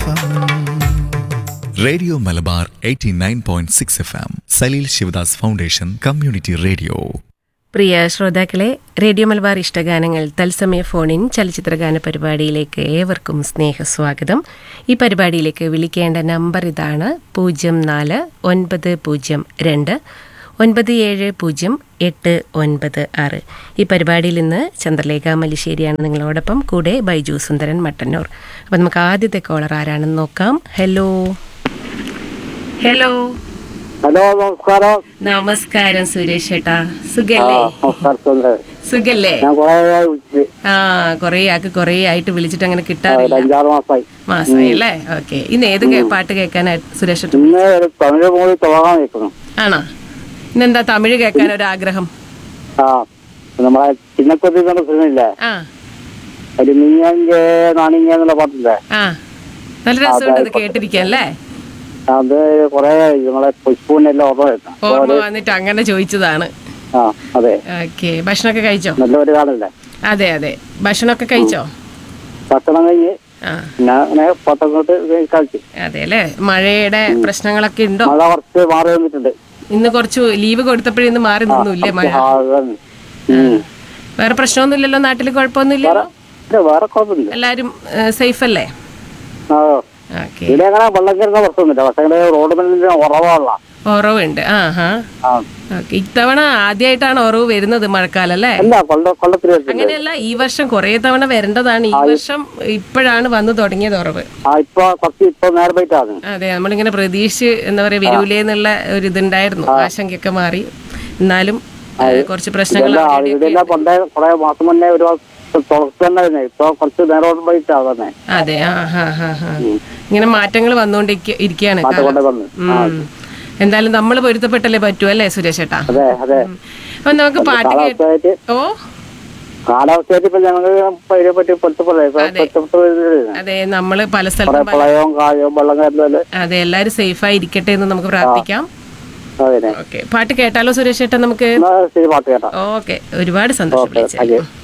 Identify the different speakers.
Speaker 1: M
Speaker 2: radio Malabar 89.6 F M Salil Sivadas foundation community radio
Speaker 3: പ്രിയ ശ്രോതാക്കളെ radio Malabar ഇഷ്ടഗാനങ്ങൾ തത്സമയ ഫോണിൻ ചലച്ചിത്രഗാന പരിപാടിയിലേക്ക് ഏവർക്കും സ്നേഹസ്വാഗതം ഈ പരിപാടിയിലേക്ക് വിളിക്കേണ്ട നമ്പർ ഇതാണ് പൂജ്യം നാല് ഒൻപത് പൂജ്യം രണ്ട് ഒൻപത് ഏഴ് പൂജ്യം എട്ട് ഒൻപത് ആറ് ഈ പരിപാടിയിൽ ഇന്ന് ചന്ദ്രലേഖ മല്ലിശ്ശേരിയാണ് നിങ്ങളോടൊപ്പം കൂടെ ബൈജു സുന്ദരൻ മട്ടന്നൂർ അപ്പം നമുക്ക് ആദ്യത്തെ കോളർ ആരാണെന്ന് നോക്കാം ഹലോ ഹലോ
Speaker 4: ഹലോ നമസ്കാരം
Speaker 3: നമസ്കാരം സുരേഷ് ഏട്ടാ
Speaker 4: ആ
Speaker 3: സുഖല്ലേ
Speaker 4: നമസ്കാരം സുന്ദരൻ.
Speaker 3: സുഖല്ലേ
Speaker 4: ഞാൻ കുറെ വിളിച്ച്
Speaker 3: ആ കൊറേ ആൾക്ക് കൊറേ ആയിട്ട് വിളിച്ചിട്ട് അങ്ങനെ
Speaker 4: ഒരു
Speaker 3: കിട്ടാറില്ല
Speaker 4: അഞ്ചാറ് മാസമായി
Speaker 3: മാസമായി അല്ലേ ഓക്കെ ഇന്ന് ഏത് കേ- പാട്ട് കേൾക്കാനായി സുരേഷ് ഏട്ടൻ?
Speaker 4: ഇന്ന് ഒരു തമിഴ് മൂവി തുടങ്ങാൻ നിൽക്കുന്നു
Speaker 3: ആണോ ഇന്നെന്താ തമിഴ് കേൾക്കാൻ ഒരു ആഗ്രഹം
Speaker 4: ആ നമ്മളെ ചിന്നക്കൊത്തി എന്നുള്ള സിനിമയില്ലേ
Speaker 3: ആ
Speaker 4: ഒരു നീങ്ങെ നാണിങ്ങ എന്നുള്ള പാട്ടില്ലേ
Speaker 3: ആ നല്ല രസമുണ്ട് ഇത് കേട്ടിരിക്കാൻ അല്ലേ
Speaker 4: അത് കുറെ നമ്മളെ പുഷ്പൂനെല്ലാം ഓർമ്മ വരുന്നു
Speaker 3: ഓർമ്മ വന്നിട്ട് അങ്ങനെ ചോദിച്ചതാണ്
Speaker 4: ആ അതെ
Speaker 3: ഓക്കെ ഭക്ഷണമൊക്കെ കഴിച്ചോ
Speaker 4: നല്ലൊരു കാണല്ലേ
Speaker 3: അതെ അതെ ഭക്ഷണമൊക്കെ കഴിച്ചോ
Speaker 4: ഭക്ഷണം കഴിഞ്ഞ്
Speaker 3: ആ
Speaker 4: ഞാൻ അങ്ങനെ പത്തങ്ങോട്ട് കളിച്ചു
Speaker 3: അതെ അല്ലേ മഴയുടെ പ്രശ്നങ്ങളൊക്കെ ഉണ്ടോ
Speaker 4: മഴ കുറച്ച് മാറി വന്നിട്ടുണ്ട്
Speaker 3: ഇന്ന് കുറച്ച് ലീവ് കൊടുത്തപ്പോഴേ ഇന്ന് മാറി നിന്നില്ലേ മഴ
Speaker 4: ആ, അതാണ്. ഉം.
Speaker 3: വേറെ പ്രശ്നമൊന്നുമില്ലല്ലോ നാട്ടിൽ കുഴപ്പമൊന്നുമില്ലല്ലോ
Speaker 4: ഇത് വേറെ കുഴപ്പമില്ല
Speaker 3: എല്ലാരും സേഫ് അല്ലേ
Speaker 4: ആ
Speaker 3: ഓക്കെ
Speaker 4: ഇവിടെ അങ്ങനെ വെള്ളം കയറുന്ന പ്രശ്നമൊന്നുമില്ല പക്ഷേ റോഡ് മേലിൽ ഉറവാണല്ലോ
Speaker 3: ഉറവുണ്ട് ആ ഹാ
Speaker 4: ആ
Speaker 3: ഓക്കെ ഇത്തവണ ആദ്യമായിട്ടാണ് ഉറവ് വരുന്നത് മഴക്കാലം അല്ലേ
Speaker 4: അല്ല കൊല്ല കൊല്ലത്തിൽ വരുന്നുണ്ട്
Speaker 3: അങ്ങനെയല്ല ഈ വർഷം കുറേ തവണ വരേണ്ടതാണ് ഈ വർഷം ഇപ്പോഴാണ് വന്നു തുടങ്ങിയത് ഉറവ്
Speaker 4: ആ ഇപ്പൊ കുറച്ച് ഇപ്പൊ നേരെ പോയിട്ടാണ്
Speaker 3: അതെ നമ്മളിങ്ങനെ പ്രതീക്ഷിച്ച് എന്താ പറയാ വരൂലേ എന്നുള്ള ഒരു ഇതുണ്ടായിരുന്നു ആശങ്കയൊക്കെ മാറി എന്നാലും ഏ, കുറച്ച് പ്രശ്നങ്ങൾ
Speaker 4: ഇതെല്ലാം
Speaker 3: അവിടെയൊക്കെ
Speaker 4: ഇതെല്ലാം പണ്ടേ കുറെ മാസം മുന്നേ ഒരു തുറച്ചു തന്നെ തന്നെ ഇപ്പൊ കുറച്ച് നേരോട്ട് പോയിട്ടാ തന്നെ
Speaker 3: അതെ ആ ഹാ ഹാ ഹാ ഇങ്ങനെ മാറ്റങ്ങൾ വന്നുകൊണ്ട് ഇരിക്കുകയാണ്
Speaker 4: മാറ്റം കൊണ്ട് വന്ന്
Speaker 3: ഉം. എന്തായാലും നമ്മൾ പൊരുത്തപ്പെട്ടല്ലേ പറ്റൂ അല്ലേ സുരേഷ് ഏട്ടാ
Speaker 4: അതെ അതെ
Speaker 3: അപ്പൊ നമുക്ക് പാട്ട് കേട്ട്
Speaker 4: കാലാവസ്ഥയായിട്ട്
Speaker 3: ഓ
Speaker 4: കാലാവസ്ഥയായിട്ട് ഇപ്പൊ ഞങ്ങൾ ഇതിനെ പറ്റി പൊരുത്തപ്പെടേ ഇപ്പൊ പൊരുത്തപ്പെട്ട്
Speaker 3: അതെ നമ്മള് പല
Speaker 4: കുറെ
Speaker 3: സ്ഥലത്തും പല-
Speaker 4: പ്രളയവും കായവും വെള്ളം കയറലും
Speaker 3: അതെ എല്ലാരും സേഫായി ഇരിക്കട്ടെ എന്ന് നമുക്ക് പ്രാർത്ഥിക്കാം
Speaker 4: അതെ
Speaker 3: ഓക്കെ പാട്ട് കേട്ടാലോ സുരേഷ് ഏട്ടാ നമുക്ക്
Speaker 4: എന്നാ ശരി പാട്ട് കേട്ടാ
Speaker 3: ഓക്കെ ഒരുപാട് സന്തോഷം
Speaker 4: ഓക്കെ
Speaker 3: വിളിച്ചത്
Speaker 4: താങ്ക് യു